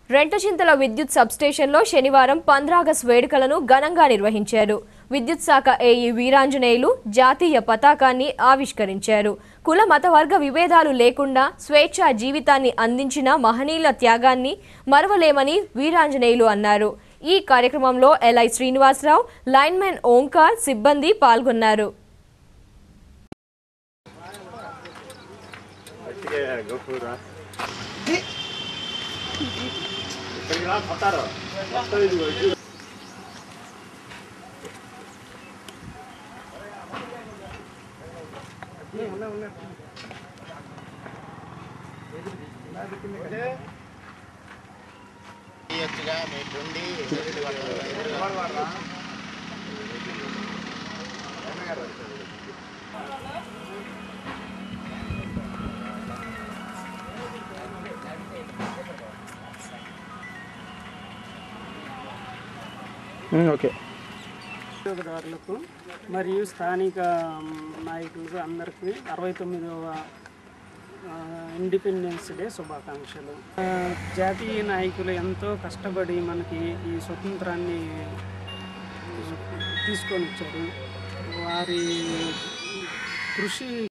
రెంటచింతల విద్యుత్ సబ్స్టేషన్లో శనివారం పంద్రాగస్ వేడుకలను ఘనంగా నిర్వహించారు విద్యుత్ శాఖ ఏఈ వీరాంజనేయులు జాతీయ పతాకాన్ని ఆవిష్కరించారు కుల మత వర్గ విభేదాలు లేకుండా స్వేచ్ఛా జీవితాన్ని అందించిన మహనీయుల త్యాగాన్ని మరవలేమని వీరాంజనేయులు అన్నారు ఈ కార్యక్రమంలో ఎల్ఐ శ్రీనివాసరావు లైన్మెన్ ఓంకార్ సిబ్బంది పాల్గొన్నారు తీయొచ్చుగా మీకుండి ఎదురు ఎదురుగా ఓకే ఉద్యోగదారులకు మరియు స్థానిక మ్, నాయకులకు అందరికీ అరవై తొమ్మిదవ ఆ, ఇండిపెండెన్స్ డే శుభాకాంక్షలు ఆ, జాతీయ నాయకులు ఎంతో కష్టపడి మనకి ఈ స్వతంత్రాన్ని తీసుకొని వచ్చారు వారి కృషి